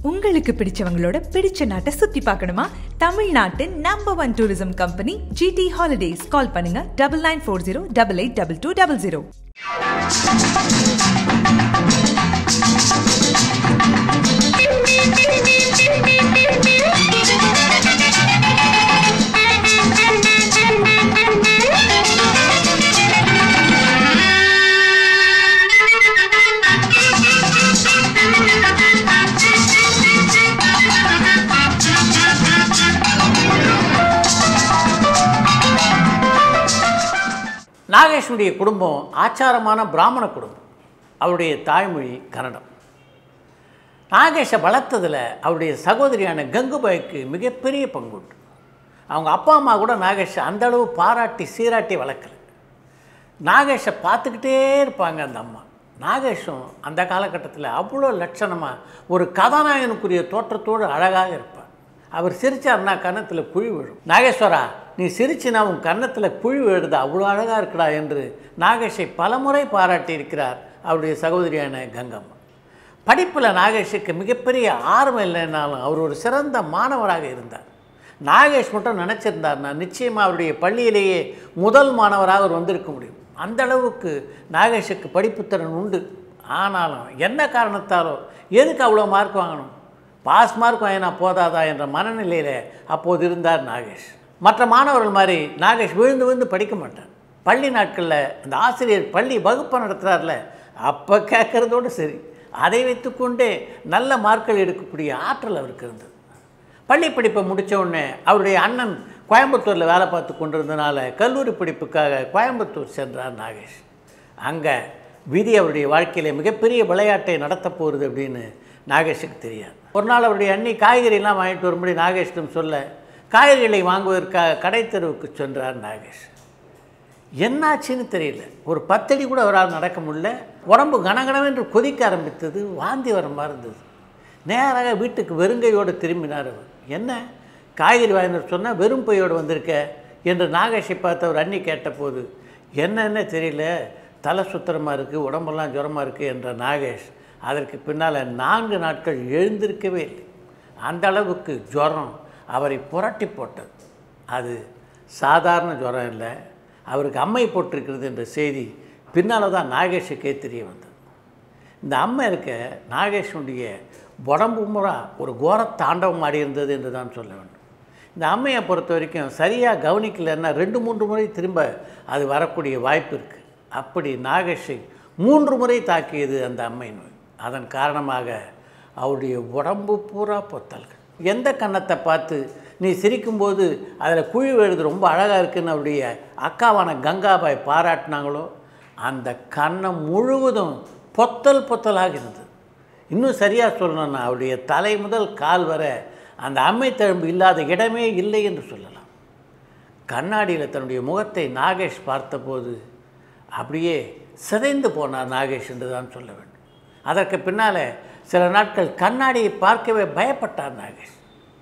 உங்களுக்கு பிடிச்சவங்களோட பிடிச்ச நாட்டை சுத்தி பார்க்கணுமா தமிழ்நாட்டின் number one tourism company GT holidays call பண்ணுங்க double nine four zero double eight double two double zero நாகேஷுடைய குடும்பம் ஆச்சாரமான பிராமண குடும்பம் அவருடைய தாய்மொழி கன்னடம் நாகேஷை வளர்த்ததில் அவருடைய சகோதரியான கங்குபாய்க்கு மிகப்பெரிய பங்குண்டு அவங்க அப்பா அம்மா கூட நாகேஷை அந்த அளவு பாராட்டி சீராட்டி வளர்க்கல நாகேஷை பார்த்துக்கிட்டே இருப்பாங்க அந்த அம்மா நாகேஷும் அந்த காலகட்டத்தில் அவ்வளோ லட்சணமாக ஒரு கதாநாயகனுக்குரிய தோற்றத்தோடு அழகாக இருப்பார் அவர் சிரிச்சார்னா கன்னத்தில் குழி விழும் நாகேஸ்வரா நீ சிரிச்சினா உன் கன்னத்தில் குழி விழுது அவ்வளோ அழகாக இருக்குடா என்று நாகேஷை பலமுறை பாராட்டி இருக்கிறார் அவருடைய சகோதரியான கங்கம்மா படிப்பில் நாகேஷுக்கு மிகப்பெரிய ஆர்வம் இல்லைன்னாலும் அவர் ஒரு சிறந்த மாணவராக இருந்தார் நாகேஷ் மட்டும் நினச்சிருந்தார்னா நிச்சயமாக அவருடைய பள்ளியிலேயே முதல் மாணவராக அவர் வந்திருக்க முடியும் அந்த அளவுக்கு நாகேஷுக்கு படிப்புத்திறன் உண்டு ஆனாலும் என்ன காரணத்தாலோ எதுக்கு அவ்வளோ மார்க் வாங்கணும் பாஸ் மார்க் வாங்கினா போதாதா என்ற மனநிலையில் அப்போது இருந்தார் நாகேஷ் மற்ற மாணவர்கள் மாதிரி நாகேஷ் விழுந்து விழுந்து படிக்க மாட்டார் பள்ளி நாட்களில் அந்த ஆசிரியர் பள்ளி வகுப்பை நடத்துகிறார்ல அப்போ கேட்குறதோடு சரி அதை வைத்துக்கொண்டே நல்ல மார்க்கள் எடுக்கக்கூடிய ஆற்றல் அவருக்கு இருந்தது பள்ளி படிப்பை முடித்த உடனே அவருடைய அண்ணன் கோயம்புத்தூரில் வேலை பார்த்து கொண்டிருந்தனால கல்லூரி படிப்புக்காக கோயம்புத்தூர் சென்றார் நாகேஷ் அங்கே விதி அவருடைய வாழ்க்கையில் மிகப்பெரிய விளையாட்டை நடத்தப் போகிறது அப்படின்னு நாகேஷுக்கு தெரியாது ஒரு நாள் அவருடைய அண்ணி காய்கறியெல்லாம் வாங்கிட்டு வரும்படி நாகேஷிடம் சொல்ல காய்கறிகளை வாங்குவதற்காக கடை தெருவுக்கு சென்றார் நாகேஷ் என்னாச்சுன்னு தெரியல ஒரு பத்தடி கூட அவரால் நடக்க முடியல உடம்பு கனகனவென்று கொதிக்க ஆரம்பித்தது வாந்தி வர மாதிரி இருந்தது நேராக வீட்டுக்கு வெறுங்கையோடு திரும்பினார் அவர் என்ன காய்கறி வாங்கிட்டு சொன்னால் வெறும் பையோடு வந்திருக்க என்று நாகேஷை பார்த்து அவர் அண்ணி கேட்டபோது என்னன்னு தெரியல தலை சுத்தரமாக இருக்குது உடம்பெல்லாம் ஜுரமாக இருக்குது என்ற நாகேஷ் அதற்கு பின்னால் நான்கு நாட்கள் எழுந்திருக்கவே இல்லை அந்த அளவுக்கு ஜுரம் அவரை புரட்டி போட்டது அது சாதாரண ஜுரம் இல்லை அவருக்கு அம்மை போட்டிருக்கிறது என்ற செய்தி பின்னால் தான் நாகேஷுக்கே தெரிய வந்தது இந்த அம்மை இருக்க நாகேஷனுடைய உடம்பு முறை ஒரு கோர தாண்டவம் ஆடி இருந்தது என்று தான் சொல்ல வேண்டும் இந்த அம்மையை பொறுத்த வரைக்கும் சரியாக கவனிக்கலைன்னா ரெண்டு மூன்று முறை திரும்ப அது வரக்கூடிய வாய்ப்பு இருக்குது அப்படி நாகேஷை மூன்று முறை தாக்கியது அந்த அம்மை நோய் அதன் காரணமாக அவருடைய உடம்பு பூரா பொத்தல்கள் எந்த கன்னத்தை பார்த்து நீ சிரிக்கும்போது அதில் குழி எழுது ரொம்ப அழகாக இருக்குன்னு அவருடைய அக்காவான கங்காபாய் பாராட்டினாங்களோ அந்த கன்னம் முழுவதும் பொத்தல் பொத்தலாக இருந்தது இன்னும் சரியாக சொல்லணும்னா அவருடைய தலை முதல் கால் வர அந்த அம்மை தழும்பு இல்லாத இடமே இல்லை என்று சொல்லலாம் கண்ணாடியில் தன்னுடைய முகத்தை நாகேஷ் பார்த்தபோது அப்படியே சிதைந்து போனார் நாகேஷ் என்று தான் சொல்ல வேண்டும் அதற்கு பின்னால் சில நாட்கள் கண்ணாடியை பார்க்கவே பயப்பட்டார் நாகேஷ்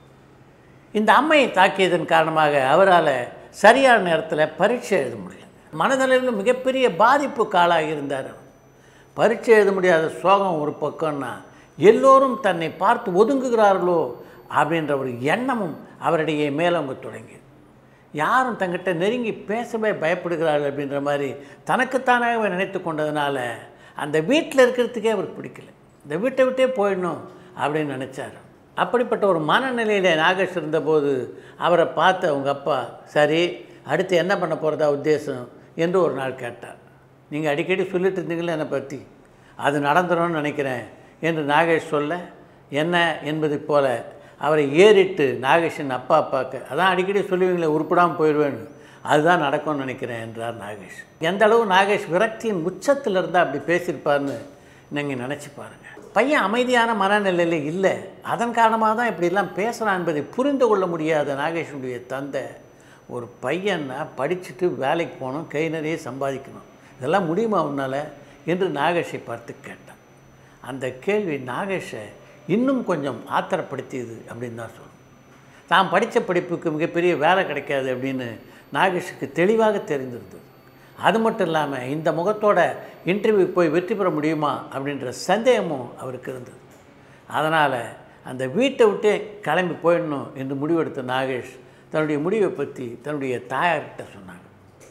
இந்த அம்மையை தாக்கியதன் காரணமாக அவரால் சரியான நேரத்தில் பரீட்சை எழுத முடியல மனதளவில் மிகப்பெரிய பாதிப்புக்கு ஆளாகி இருந்தார் அவர் பரீட்சை எழுத முடியாத சோகம் ஒரு பக்கம்னா எல்லோரும் தன்னை பார்த்து ஒதுங்குகிறார்களோ அப்படின்ற ஒரு எண்ணமும் அவரிடையே மேலோங்க தொடங்கியது யாரும் தங்கிட்ட நெருங்கி பேசவே பயப்படுகிறார்கள் அப்படின்ற மாதிரி தனக்குத்தானாகவே நினைத்து கொண்டதுனால அந்த வீட்டில் இருக்கிறதுக்கே அவருக்கு பிடிக்கல இந்த வீட்டை விட்டே போயிடணும் அப்படின்னு நினச்சார் அப்படிப்பட்ட ஒரு மனநிலையில் நாகேஷ் இருந்தபோது அவரை பார்த்து அவங்க அப்பா சரி அடுத்து என்ன பண்ண போகிறதா உத்தேசம் என்று ஒரு நாள் கேட்டார் நீங்கள் அடிக்கடி சொல்லிட்டு இருந்தீங்களே என்னை பற்றி அது நடந்துரும்னு நினைக்கிறேன் என்று நாகேஷ் சொல்ல என்ன என்பது போல அவரை ஏறிட்டு நாகேஷின் அப்பா அப்பாவுக்கு அதான் அடிக்கடி சொல்லுவீங்களே உருப்படாமல் போயிடுவேன்னு அதுதான் நடக்கும்னு நினைக்கிறேன் என்றார் நாகேஷ் எந்த அளவு நாகேஷ் விரக்தியின் உச்சத்தில் இருந்தால் அப்படி பேசியிருப்பார்னு நீங்கள் நினச்சி பாருங்கள் பையன் அமைதியான மனநிலையில் இல்லை அதன் காரணமாக தான் இப்படிலாம் பேசுகிறான் என்பதை புரிந்து கொள்ள முடியாத நாகேஷனுடைய தந்தை ஒரு பையனை படிச்சுட்டு வேலைக்கு போகணும் கை நிறைய சம்பாதிக்கணும் இதெல்லாம் முடியுமா உன்னால் என்று நாகேஷை பார்த்து கேட்டான் அந்த கேள்வி நாகேஷை இன்னும் கொஞ்சம் ஆத்திரப்படுத்தியது அப்படின்னு தான் சொல்லணும் தான் படித்த படிப்புக்கு மிகப்பெரிய வேலை கிடைக்காது அப்படின்னு நாகேஷுக்கு தெளிவாக தெரிந்திருந்தது அது மட்டும் இல்லாமல் இந்த முகத்தோட இன்டர்வியூ போய் வெற்றி பெற முடியுமா அப்படின்ற சந்தேகமும் அவருக்கு இருந்தது அதனால் அந்த வீட்டை விட்டே கிளம்பி போயிடணும் என்று முடிவெடுத்த நாகேஷ் தன்னுடைய முடிவை பற்றி தன்னுடைய தாயார்கிட்ட சொன்னாங்க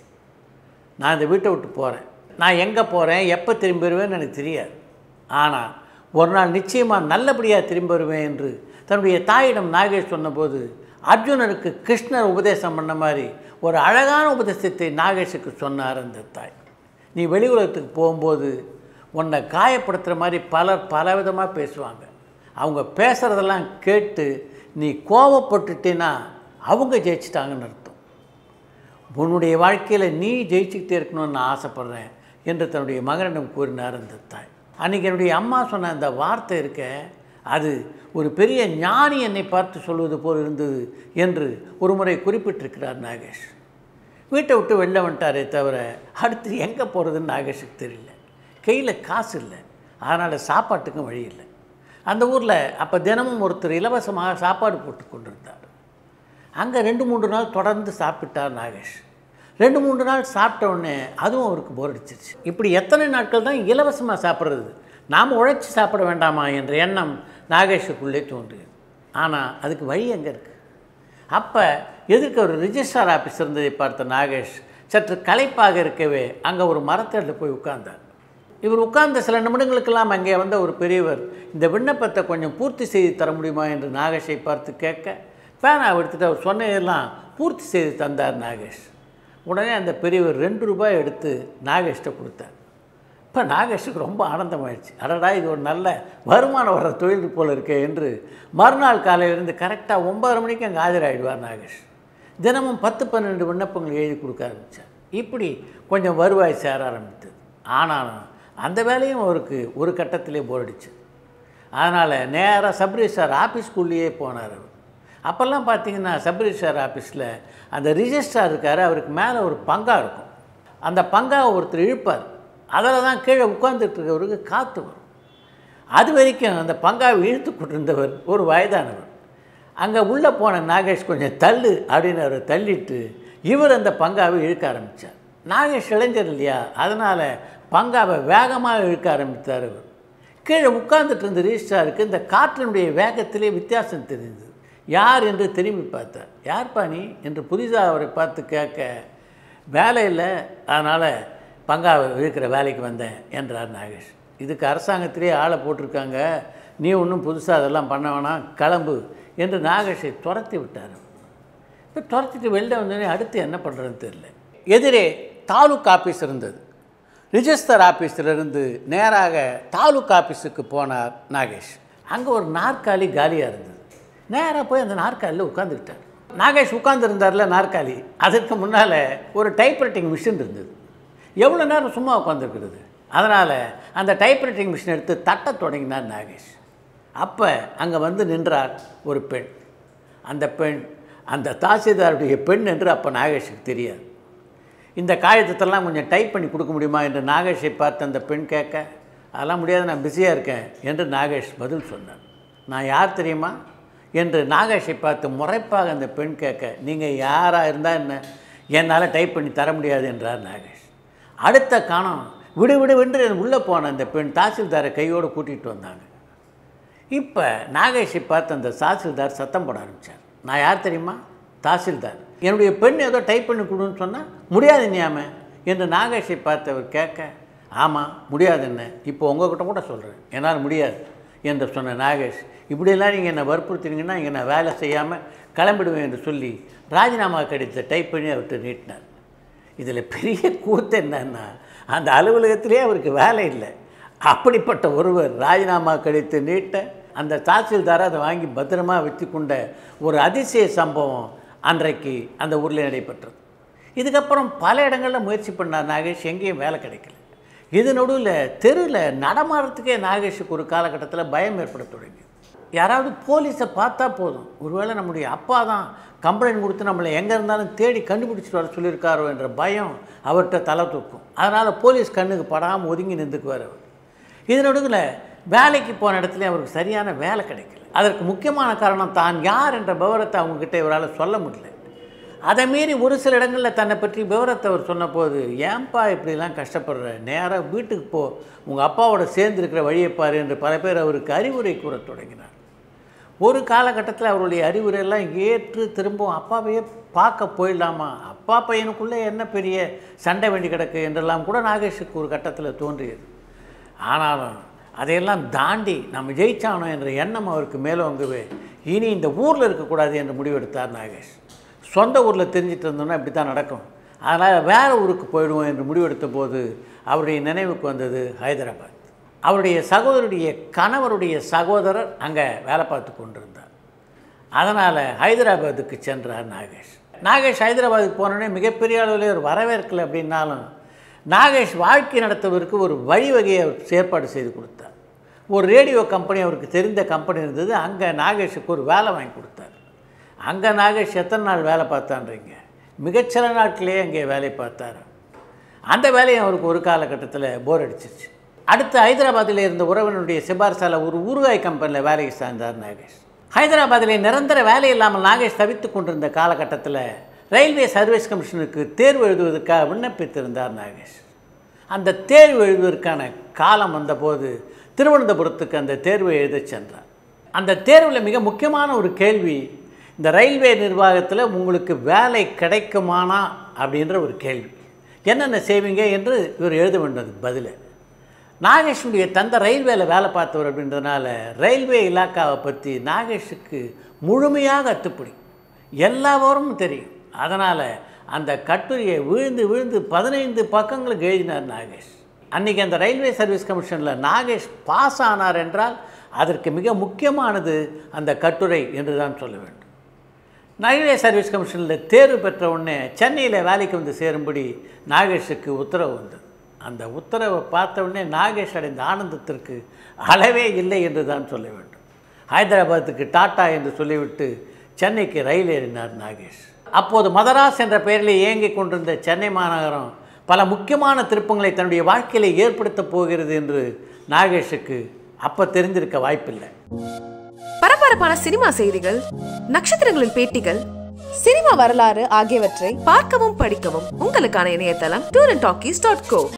நான் இந்த வீட்டை விட்டு போகிறேன் நான் எங்கே போகிறேன் எப்போ திரும்பி வருவேன்னு எனக்கு தெரியாது ஆனால் ஒரு நாள் நிச்சயமாக நல்லபடியாக திரும்பி வருவேன் என்று தன்னுடைய தாயிடம் நாகேஷ் சொன்னபோது அர்ஜுனனுக்கு கிருஷ்ணர் உபதேசம் பண்ண மாதிரி ஒரு அழகான உபதேசத்தை நாகேஷுக்கு சொன்னார் அந்த தாய் நீ வெளி உலகத்துக்கு போகும்போது உன்னை காயப்படுத்துகிற மாதிரி பலர் பலவிதமாக பேசுவாங்க அவங்க பேசுகிறதெல்லாம் கேட்டு நீ கோவப்பட்டுட்டேன்னா அவங்க ஜெயிச்சிட்டாங்கன்னு அர்த்தம் உன்னுடைய வாழ்க்கையில் நீ ஜெயிச்சுக்கிட்டே இருக்கணும்னு நான் ஆசைப்பட்றேன் என்று தன்னுடைய மகனிடம் கூறினார் அந்த தாய் அன்றைக்கி என்னுடைய அம்மா சொன்ன அந்த வார்த்தை இருக்க அது ஒரு பெரிய ஞானி என்னை பார்த்து சொல்வது போல் இருந்தது என்று ஒரு முறை குறிப்பிட்டிருக்கிறார் நாகேஷ் வீட்டை விட்டு வெளில வந்துட்டாரே தவிர அடுத்து எங்கே போகிறதுன்னு நாகேஷுக்கு தெரியல கையில் காசு இல்லை அதனால் சாப்பாட்டுக்கும் வழி இல்லை அந்த ஊரில் அப்போ தினமும் ஒருத்தர் இலவசமாக சாப்பாடு போட்டு கொண்டிருந்தார் அங்கே ரெண்டு மூன்று நாள் தொடர்ந்து சாப்பிட்டார் நாகேஷ் ரெண்டு மூன்று நாள் சாப்பிட்ட உடனே அதுவும் அவருக்கு போர் அடிச்சிருச்சு இப்படி எத்தனை நாட்கள் தான் இலவசமாக சாப்பிட்றது நாம் உழைச்சி சாப்பிட வேண்டாமா என்ற எண்ணம் நாகேஷுக்குள்ளே தோன்றியது ஆனால் அதுக்கு வழி எங்கே இருக்குது அப்போ எதிர்க்க ஒரு ரிஜிஸ்ட்ரார் ஆஃபீஸ் இருந்ததை பார்த்த நாகேஷ் சற்று களைப்பாக இருக்கவே அங்கே ஒரு மரத்தடியில் போய் உட்கார்ந்தார் இவர் உட்கார்ந்த சில நிமிடங்களுக்கெல்லாம் அங்கே வந்த ஒரு பெரியவர் இந்த விண்ணப்பத்தை கொஞ்சம் பூர்த்தி செய்து தர முடியுமா என்று நாகேஷை பார்த்து கேட்க பேனாவை எடுத்துட்டு அவர் சொன்னதெல்லாம் பூர்த்தி செய்து தந்தார் நாகேஷ் உடனே அந்த பெரியவர் ரெண்டு ரூபாய் எடுத்து நாகேஷ்ட கொடுத்தார் இப்போ நாகேஷுக்கு ரொம்ப ஆனந்தமாயிடுச்சு அடடா இது ஒரு நல்ல வருமானம் வர்ற தொழில் போல் இருக்கே என்று மறுநாள் காலையிலேருந்து கரெக்டாக ஒன்பதரை மணிக்கு அங்கே ஆஜராகிடுவார் நாகேஷ் தினமும் பத்து பன்னெண்டு விண்ணப்பங்கள் எழுதி கொடுக்க ஆரம்பித்தார் இப்படி கொஞ்சம் வருவாய் சேர ஆரம்பித்தது ஆனாலும் அந்த வேலையும் அவருக்கு ஒரு கட்டத்திலே போர் அடிச்சு அதனால் நேராக சப்ரிஜிஸ்டார் ஆஃபீஸ்க்குள்ளேயே போனார் அவர் அப்போல்லாம் பார்த்தீங்கன்னா சப்ரிஜிஸ்டார் ஆஃபீஸில் அந்த ரிஜிஸ்ட்ரார் இருக்கார் அவருக்கு மேலே ஒரு பங்கா இருக்கும் அந்த பங்காவை ஒருத்தர் இழுப்பார் அதில் தான் கீழே உட்கார்ந்துட்டு இருக்கவருக்கு காற்று வரும் அது வரைக்கும் அந்த பங்காவை இழுத்து கொண்டிருந்தவர் ஒரு வயதானவர் அங்கே உள்ளே போன நாகேஷ் கொஞ்சம் தள்ளு அப்படின்னு அவரை தள்ளிட்டு இவர் அந்த பங்காவை இழுக்க ஆரம்பித்தார் நாகேஷ் இளைஞர் இல்லையா அதனால் பங்காவை வேகமாக இழுக்க ஆரம்பித்தார் அவர் கீழே உட்கார்ந்துட்டு இருந்த ரிஜிஸ்ட்ராருக்கு இந்த காற்றினுடைய வேகத்திலே வித்தியாசம் தெரிந்தது யார் என்று திரும்பி பார்த்தார் யார்ப்பா நீ என்று புதிதாக அவரை பார்த்து கேட்க வேலை இல்லை அதனால் பங்காவை இழுக்கிற வேலைக்கு வந்தேன் என்றார் நாகேஷ் இதுக்கு அரசாங்கத்திலே ஆளை போட்டிருக்காங்க நீ ஒன்றும் புதுசாக அதெல்லாம் பண்ண வேணாம் கிளம்பு என்று நாகேஷை துரத்தி விட்டார் இப்போ துரத்திட்டு வெளில வந்தோடனே அடுத்து என்ன பண்ணுறதுன்னு தெரியல எதிரே தாலுக் ஆஃபீஸ் இருந்தது ரிஜிஸ்டர் ஆஃபீஸிலிருந்து நேராக தாலுக் ஆஃபீஸுக்கு போனார் நாகேஷ் அங்கே ஒரு நாற்காலி காலியாக இருந்தது நேராக போய் அந்த நாற்காலியில் உட்காந்துக்கிட்டார் நாகேஷ் உட்காந்துருந்தார்ல நாற்காலி அதற்கு முன்னால் ஒரு டைப்ரைட்டிங் மிஷின் இருந்தது எவ்வளோ நேரம் சும்மா உட்காந்துருக்கிறது அதனால் அந்த டைப்ரைட்டிங் மிஷின் எடுத்து தட்ட தொடங்கினார் நாகேஷ் அப்போ அங்கே வந்து நின்றார் ஒரு பெண் அந்த பெண் அந்த தாசில்தாருடைய பெண் என்று அப்போ நாகேஷுக்கு தெரியாது இந்த காகிதத்தெல்லாம் கொஞ்சம் டைப் பண்ணி கொடுக்க முடியுமா என்று நாகேஷை பார்த்து அந்த பெண் கேட்க அதெல்லாம் முடியாது நான் பிஸியாக இருக்கேன் என்று நாகேஷ் பதில் சொன்னார் நான் யார் தெரியுமா என்று நாகேஷை பார்த்து முறைப்பாக அந்த பெண் கேட்க நீங்கள் யாராக இருந்தால் என்ன என்னால் டைப் பண்ணி தர முடியாது என்றார் நாகேஷ் அடுத்த காணம் விடு விடு வென்று உள்ளே போன அந்த பெண் தாசில்தாரை கையோடு கூட்டிகிட்டு வந்தாங்க இப்போ நாகேஷை பார்த்து அந்த தாசில்தார் சத்தம் போட ஆரம்பித்தார் நான் யார் தெரியுமா தாசில்தார் என்னுடைய பெண் ஏதோ டைப் பண்ணி கொடுன்னு சொன்னால் முடியாது நியாம என்று நாகேஷை பார்த்து அவர் கேட்க ஆமாம் முடியாது என்ன இப்போ உங்ககிட்ட கூட சொல்கிறேன் என்னால் முடியாது என்று சொன்ன நாகேஷ் இப்படியெல்லாம் நீங்கள் என்னை வற்புறுத்தினீங்கன்னா இங்கே நான் வேலை செய்யாமல் கிளம்பிடுவேன் என்று சொல்லி ராஜினாமா கடிதத்தை டைப் பண்ணி அவர்கிட்ட நீட்டினார் இதில் பெரிய கூத்து என்னன்னா அந்த அலுவலகத்திலே அவருக்கு வேலை இல்லை அப்படிப்பட்ட ஒருவர் ராஜினாமா கடித்து நீட்ட அந்த தாசில்தாரை அதை வாங்கி பத்திரமா வச்சு கொண்ட ஒரு அதிசய சம்பவம் அன்றைக்கு அந்த ஊரில் நடைபெற்றது இதுக்கப்புறம் பல இடங்களில் முயற்சி பண்ணார் நாகேஷ் எங்கேயும் வேலை கிடைக்கல இது நடுவில் தெருவில் நடமாடுறதுக்கே நாகேஷுக்கு ஒரு காலகட்டத்தில் பயம் ஏற்பட தொடங்கி யாராவது போலீஸை பார்த்தா போதும் ஒருவேளை நம்முடைய அப்பா தான் கம்ப்ளைண்ட் கொடுத்து நம்மளை எங்கே இருந்தாலும் தேடி கண்டுபிடிச்சிட்டு வர சொல்லியிருக்காரோ என்ற பயம் அவர்கிட்ட தலை தூக்கும் அதனால் போலீஸ் கண்ணுக்கு படாமல் ஒதுங்கி நின்றுக்குவார் அவர் இது நடுவில் வேலைக்கு போன இடத்துல அவருக்கு சரியான வேலை கிடைக்கல அதற்கு முக்கியமான காரணம் தான் யார் என்ற விவரத்தை அவங்கக்கிட்ட இவரால் சொல்ல முடியல அதை மீறி ஒரு சில இடங்களில் தன்னை பற்றி விவரத்தை அவர் சொன்னபோது ஏன்பா இப்படிலாம் கஷ்டப்படுற நேராக வீட்டுக்கு போ உங்கள் அப்பாவோட சேர்ந்து இருக்கிற வழியை பாரு என்று பல பேர் அவருக்கு அறிவுரை கூறத் தொடங்கினார் ஒரு காலகட்டத்தில் அவருடைய அறிவுரையெல்லாம் ஏற்று திரும்பவும் அப்பாவையே பார்க்க போயிடலாமா அப்பா பையனுக்குள்ளே என்ன பெரிய சண்டை வேண்டி கிடக்கு என்றெல்லாம் கூட நாகேஷுக்கு ஒரு கட்டத்தில் தோன்றியது ஆனாலும் அதையெல்லாம் தாண்டி நம்ம ஜெயிச்சானோம் என்ற எண்ணம் அவருக்கு மேலோங்கவே இனி இந்த ஊரில் இருக்கக்கூடாது என்று முடிவெடுத்தார் நாகேஷ் சொந்த ஊரில் தெரிஞ்சிட்டு இருந்தோம்னா இப்படி தான் நடக்கும் அதனால் வேறு ஊருக்கு போயிடுவோம் என்று முடிவெடுத்த போது அவருடைய நினைவுக்கு வந்தது ஹைதராபாத் அவருடைய சகோதரருடைய கணவருடைய சகோதரர் அங்கே வேலை பார்த்து கொண்டிருந்தார் அதனால் ஹைதராபாத்துக்கு சென்றார் நாகேஷ் நாகேஷ் ஹைதராபாத்துக்கு போனோடனே மிகப்பெரிய அளவில் ஒரு வரவேற்கலை அப்படின்னாலும் நாகேஷ் வாழ்க்கை நடத்துவதற்கு ஒரு வழிவகையை அவர் ஏற்பாடு செய்து கொடுத்தார் ஒரு ரேடியோ கம்பெனி அவருக்கு தெரிந்த கம்பெனி இருந்தது அங்கே நாகேஷுக்கு ஒரு வேலை வாங்கி கொடுத்தார் அங்கே நாகேஷ் எத்தனை நாள் வேலை பார்த்தான்றீங்க மிகச்சில நாட்களே அங்கே வேலை பார்த்தார் அந்த வேலையை அவருக்கு ஒரு காலகட்டத்தில் போர் அடிச்சிருச்சு அடுத்து ஹைதராபாத்தில் இருந்த உறவினருடைய சிபாரிசால் ஒரு ஊறுகாய் கம்பெனியில் வேலைக்கு சேர்ந்தார் நாகேஷ் ஹைதராபாத்தில் நிரந்தர வேலை இல்லாமல் நாகேஷ் தவித்து கொண்டிருந்த காலகட்டத்தில் ரயில்வே சர்வீஸ் கமிஷனுக்கு தேர்வு எழுதுவதற்காக விண்ணப்பித்திருந்தார் நாகேஷ் அந்த தேர்வு எழுதுவதற்கான காலம் வந்தபோது திருவனந்தபுரத்துக்கு அந்த தேர்வை எழுதச் சென்றார் அந்த தேர்வில் மிக முக்கியமான ஒரு கேள்வி இந்த ரயில்வே நிர்வாகத்தில் உங்களுக்கு வேலை கிடைக்குமானா அப்படின்ற ஒரு கேள்வி என்னென்ன செய்வீங்க என்று இவர் எழுத வேண்டியது பதில் நாகேஷுடைய தந்தை ரயில்வேல வேலை பார்த்தவர் அப்படின்றதுனால ரயில்வே இலாக்காவை பற்றி நாகேஷுக்கு முழுமையாக அத்துப்படி எல்லாவரும் தெரியும் அதனால் அந்த கட்டுரையை விழுந்து விழுந்து பதினைந்து பக்கங்களுக்கு எழுதினார் நாகேஷ் அன்றைக்கி அந்த ரயில்வே சர்வீஸ் கமிஷனில் நாகேஷ் பாஸ் ஆனார் என்றால் அதற்கு மிக முக்கியமானது அந்த கட்டுரை என்று தான் சொல்ல வேண்டும் ரயில்வே சர்வீஸ் கமிஷனில் தேர்வு பெற்ற உடனே சென்னையில் வேலைக்கு வந்து சேரும்படி நாகேஷுக்கு உத்தரவு வந்தது அந்த உத்தரவை பார்த்த உடனே நாகேஷ் அடைந்த ஆனந்தத்திற்கு அளவே இல்லை என்று தான் சொல்ல வேண்டும் ஹைதராபாத்துக்கு டாட்டா என்று சொல்லிவிட்டு சென்னைக்கு ரயில் ஏறினார் நாகேஷ் அப்போது மதராஸ் என்ற பெயரில் இயங்கிக் கொண்டிருந்த சென்னை மாநகரம் பல முக்கியமான திருப்பங்களை தன்னுடைய வாழ்க்கையில் ஏற்படுத்தப் போகிறது என்று நாகேஷுக்கு அப்போ தெரிந்திருக்க வாய்ப்பில்லை பரபரப்பான சினிமா செய்திகள் நட்சத்திரங்களின் பேட்டிகள் சினிமா வரலாறு ஆகியவற்றை பார்க்கவும் படிக்கவும் உங்களுக்கான இணையதளம் tour and talkies dot go